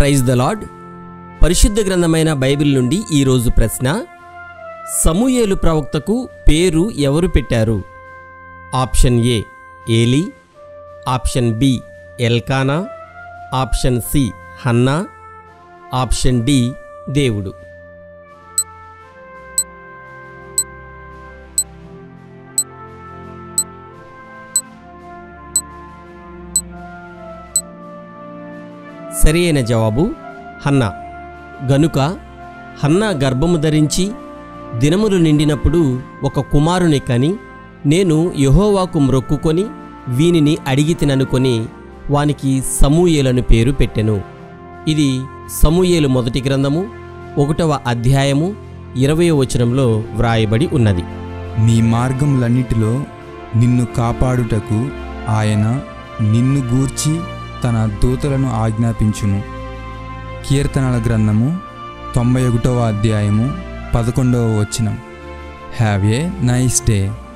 praise the lord పరిశుద్ధ గ్రంథమైన Bible నుండి ఈరోజు ప్రశ్న సమూయేలు ప్రవక్తకు పేరు ఎవరు పెట్టారు option A Eli option B Elkanah option C Hannah option D దేవుడు సరి అయిన జవాబు హన్నా గనుక హన్నా గర్భము ధరించి దినములు నిండినప్పుడు ఒక కుమారుని కని నేను యెహోవాకు మ్రొక్కుకొని వీనిని అడిగి తిననుకొని వానికి సమూయేలను పేరు పెట్టెను ఇది సమూయేలు మొదటి గ్రంథము ఒకటవ అధ్యాయము ఇరవయో వచనంలో వ్రాయబడి ఉన్నది నీ మార్గములన్నిటిలో నిన్ను కాపాడుటకు ఆయన నిన్ను గూర్చి తన దూతలను ఆజ్ఞాపించును కీర్తనల గ్రంథము తొంభై ఒకటవ అధ్యాయము పదకొండవ వచనం హ్యావ్ ఏ నైస్ డే